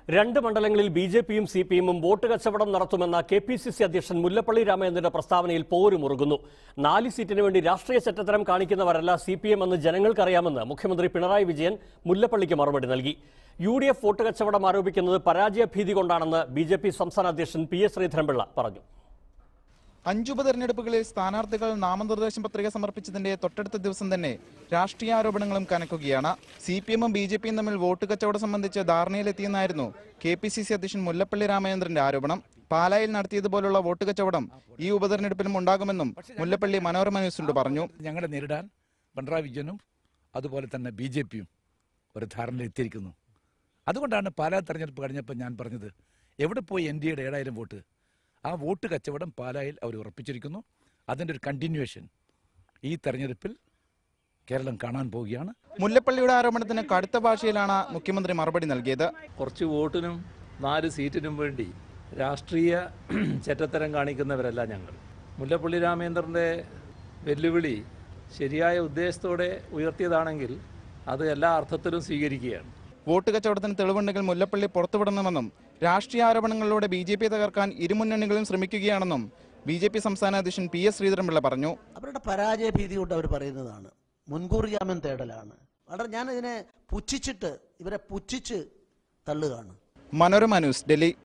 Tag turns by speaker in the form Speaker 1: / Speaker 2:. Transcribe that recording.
Speaker 1: രണ്ട് മണ്ഡലങ്ങളിൽ ബി ജെ പിയും സി പി എമ്മും വോട്ട് കച്ചവടം നടത്തുമെന്ന കെ പി സി സി അധ്യക്ഷൻ മുല്ലപ്പള്ളി രാമചന്ദ്രന്റെ പ്രസ്താവനയിൽ പോരുമുറുകുന്നു നാല് സീറ്റിന് വേണ്ടി രാഷ്ട്രീയ ചട്ടത്തരം കാണിക്കുന്നവരല്ല സി പി എം എന്ന് ജനങ്ങൾക്കറിയാമെന്ന് മുഖ്യമന്ത്രി പിണറായി വിജയൻ മുല്ലപ്പള്ളിക്ക് മറുപടി നൽകി യു ഡി എഫ് വോട്ട് കച്ചവടം ആരോപിക്കുന്നത് പരാജയഭീതി കൊണ്ടാണെന്ന് ബി ജെ പി സംസ്ഥാന അധ്യക്ഷൻ പി എസ് ശ്രീധരൻപിള്ള പറഞ്ഞു
Speaker 2: അഞ്ചു ഉപതെരഞ്ഞെടുപ്പുകളിൽ സ്ഥാനാർത്ഥികൾ നാമനിർദ്ദേശ പത്രിക സമർപ്പിച്ചതിന്റെ തൊട്ടടുത്ത ദിവസം തന്നെ രാഷ്ട്രീയ ആരോപണങ്ങളും കനക്കുകയാണ് സി പി എമ്മും ബി ജെ പിയും തമ്മിൽ വോട്ട് കച്ചവടം സംബന്ധിച്ച് ധാരണയിലെത്തിയെന്നായിരുന്നു കെ പി സി സി അധ്യക്ഷൻ മുല്ലപ്പള്ളി രാമചന്ദ്രന്റെ ആരോപണം പാലായിൽ നടത്തിയതുപോലുള്ള വോട്ട് കച്ചവടം ഈ ഉപതെരഞ്ഞെടുപ്പിലും ഉണ്ടാകുമെന്നും മുല്ലപ്പള്ളി മനോരമ ന്യൂസിനോട് പറഞ്ഞു
Speaker 3: ഞങ്ങളെ നേരിടാൻ പിണറായി വിജയനും അതുപോലെ തന്നെ ബി ജെ പിയും ഒരു ധാരണയിൽ എത്തിയിരിക്കുന്നു അതുകൊണ്ടാണ് പാലാ തെരഞ്ഞെടുപ്പ് കഴിഞ്ഞപ്പോൾ ഞാൻ പറഞ്ഞത് എവിടെ പോയി എൻ ഡി എയുടെ ഏഴായിരം വോട്ട് ആ വോട്ട് കച്ചവടം പാലായിൽ അവർ ഉറപ്പിച്ചിരിക്കുന്നു അതിൻ്റെ ഒരു കണ്ടിന്യൂവേഷൻ ഈ തെരഞ്ഞെടുപ്പിൽ കേരളം കാണാൻ പോവുകയാണ്
Speaker 2: മുല്ലപ്പള്ളിയുടെ ആരോപണത്തിന് കടുത്ത ഭാഷയിലാണ് മുഖ്യമന്ത്രി മറുപടി നൽകിയത്
Speaker 4: കുറച്ച് വോട്ടിനും നാല് സീറ്റിനും വേണ്ടി രാഷ്ട്രീയ ചെറ്റത്തരം കാണിക്കുന്നവരല്ല ഞങ്ങൾ മുല്ലപ്പള്ളി രാമേന്ദ്രൻ്റെ വെല്ലുവിളി ശരിയായ ഉദ്ദേശത്തോടെ ഉയർത്തിയതാണെങ്കിൽ അത് എല്ലാ അർത്ഥത്തിലും സ്വീകരിക്കുകയാണ്
Speaker 2: വോട്ട് കച്ചവടത്തിന് തെളിവുണ്ടെങ്കിൽ മുല്ലപ്പള്ളി പുറത്തുവിടണമെന്നും രാഷ്ട്രീയ ആരോപണങ്ങളിലൂടെ ബി ജെ പി തകർക്കാൻ ഇരുമുന്നണികളും ശ്രമിക്കുകയാണെന്നും ബി ജെ പി സംസ്ഥാന അധ്യക്ഷൻ പി എസ് ശ്രീധരൻപിള്ള പറഞ്ഞു
Speaker 5: അവരുടെ പരാജയ ഭീതി കൊണ്ട് അവർ പറയുന്നതാണ് മുൻകൂർ ജാമ്യം തേടലാണ് വളരെ ഞാൻ ഇതിനെ പുച്ഛിച്ചിട്ട് ഇവരെ പുച്ഛിച്ച് തള്ളുകയാണ്
Speaker 2: മനോരമ ന്യൂസ് ഡൽഹി